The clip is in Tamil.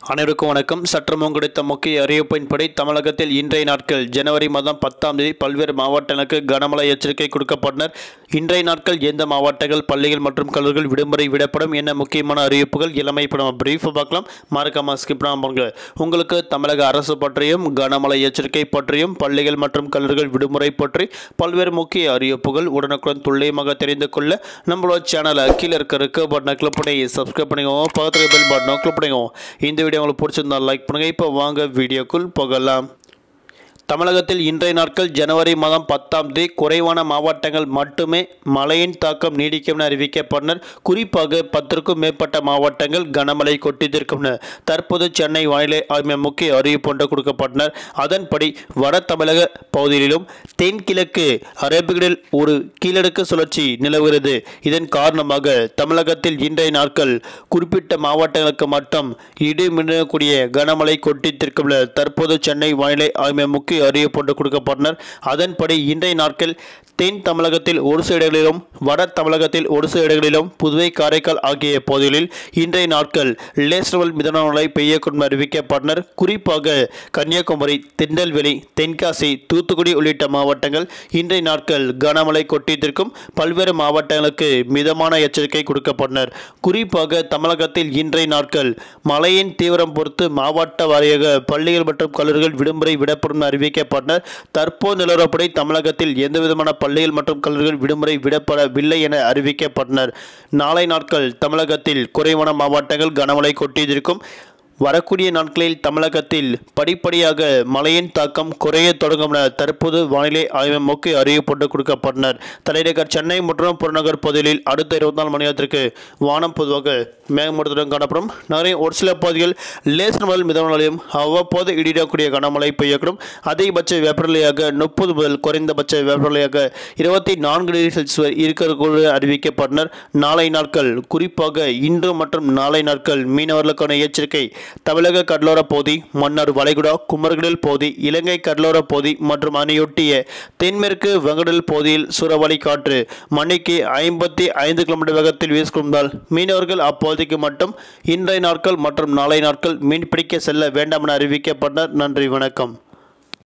அனைவருக்கும் வணக்கம் சற்றுமுன் கிடைத்த முக்கிய அறிவிப்பின்படி தமிழகத்தில் இன்றைய நாட்கள் ஜனவரி மாதம் பத்தாம் தேதி பல்வேறு மாவட்டங்களுக்கு கனமழை எச்சரிக்கை கொடுக்கப்பட்டனர் இன்றைய நாட்கள் எந்த மாவட்டங்கள் பள்ளிகள் மற்றும் கல்லூரிகள் விடுமுறை விடப்படும் என்ன முக்கியமான அறிவிப்புகள் இளமை படம் பிரீஃப் பார்க்கலாம் மறக்காம ஸ்கிப் பண்ணாம உங்களுக்கு தமிழக அரசு பற்றியும் கனமழை எச்சரிக்கை பற்றியும் பள்ளிகள் மற்றும் கல்லூரிகள் விடுமுறை பற்றி பல்வேறு முக்கிய அறிவிப்புகள் உடனுக்குடன் துல்லியமாக தெரிந்து கொள்ள நம்மளோட சேனலை கீழே இருக்க இருக்க பட்டனை கிளிக் பண்ணி சப்ஸ்கிரைப் பண்ணிக்கோங்க பக்கத்தில் பெல் பட்டனை கிளிக் பண்ணிக்கோங்க இந்த வீடியோ உங்களுக்கு பிடிச்சிருந்தா லைக் பண்ணுங்க இப்போ வாங்க வீடியோக்குள் போகலாம் தமிழகத்தில் இன்றைய நாட்கள் ஜனவரி மாதம் பத்தாம் தேதி குறைவான மாவட்டங்கள் மட்டுமே மழையின் தாக்கம் நீடிக்கும் என அறிவிக்கப்பட்டனர் குறிப்பாக பத்திற்கும் மேற்பட்ட மாவட்டங்கள் கனமழை கொட்டித்திருக்கும் தற்போது சென்னை வானிலை ஆய்வு முக்கிய அறிவிப்பு ஒன்று கொடுக்கப்பட்டனர் அதன்படி வட தமிழக பகுதிகளிலும் தென்கிழக்கு அரபிகளில் ஒரு கீழடுக்கு சுழற்சி நிலவுகிறது இதன் காரணமாக தமிழகத்தில் இன்றைய நாட்கள் குறிப்பிட்ட மாவட்டங்களுக்கு மட்டும் இடி மின்னக்கூடிய கனமழை கொட்டித்திருக்கும் தற்போது சென்னை வானிலை ஆய்வு முக்கிய அறிவிப்பு கொடுக்கப்பட்டனர் அதன்படி இன்றைய நாட்கள் தென் தமிழகத்தில் ஒரு சில இடங்களிலும் வட தமிழகத்தில் ஒரு சில இடங்களிலும் புதுவை காரைக்கால் ஆகிய பகுதிகளில் இன்றைய நாட்கள் லேசர்வல் மிதமான மழை பெய்யக்கூடும் அறிவிக்கப்பட்டனர் குறிப்பாக கன்னியாகுமரி திருநெல்வேலி தென்காசி தூத்துக்குடி உள்ளிட்ட மாவட்டங்கள் இன்றைய நாட்கள் கனமழை கொட்டித்திருக்கும் பல்வேறு மாவட்டங்களுக்கு மிதமான எச்சரிக்கை கொடுக்கப்பட்டனர் குறிப்பாக தமிழகத்தில் இன்றைய நாட்கள் மழையின் தீவிரம் பொறுத்து மாவட்ட வாரியாக பள்ளிகள் மற்றும் கல்லூரிகள் விடுமுறை விடப்படும் என அறிவிக்கப்பட்டனர் தற்போது நிலவரப்படி தமிழகத்தில் எந்தவிதமான பள்ளிகள் மற்றும் கல்லூரிகள் விடுமுறை விடப்படவில்லை என அறிவிக்கப்பட்டனர் நாளை நாட்கள் தமிழகத்தில் குறைவான மாவட்டங்கள் கனமழை கொட்டியிருக்கும் வரக்கூடிய நாட்களில் தமிழகத்தில் படிப்படியாக மழையின் தாக்கம் குறைய தொடங்கும் என தற்போது வானிலை ஆய்வு முக்கிய அறிவிப்பு கொடுக்கப்பட்டனர் தலைநகர் சென்னை மற்றும் புறநகர் பகுதிகளில் அடுத்த இருபத்தி நாலு மணி நேரத்திற்கு வானம் பொதுவாக மேகமூட்டத்துடன் காணப்படும் நகரின் ஒரு சில பகுதிகள் லேசர் முதல் மிதமலையும் அவ்வப்போது இடிடக்கூடிய கனமழை பெய்யக்கூடும் அதிகபட்ச வெப்பநிலையாக முப்பது முதல் குறைந்தபட்ச வெப்பநிலையாக இருபத்தி நான்கு டிகிரி செல்சியஸ் வரை இருக்கிறது அறிவிக்கப்பட்டனர் நாளை நாட்கள் குறிப்பாக இன்று மற்றும் நாளை நாட்கள் மீனவர்களுக்கான எச்சரிக்கை தமிழக கடலோர பகுதி மன்னார் வளைகுடா குமரகடல் பகுதி இலங்கை கடலோர பகுதி மற்றும் அணையொட்டிய தென்மேற்கு வங்கடல் பகுதியில் சூறாவளி காற்று மணிக்கு ஐம்பத்தி ஐந்து கிலோமீட்டர் வேகத்தில் வீசிக்கொண்டால் மீனவர்கள் அப்பகுதிக்கு மட்டும் இன்றைய நாட்கள் மற்றும் நாளை நாட்கள் மீன்பிடிக்க செல்ல வேண்டாம் என அறிவிக்கப்பட்டனர் நன்றி வணக்கம்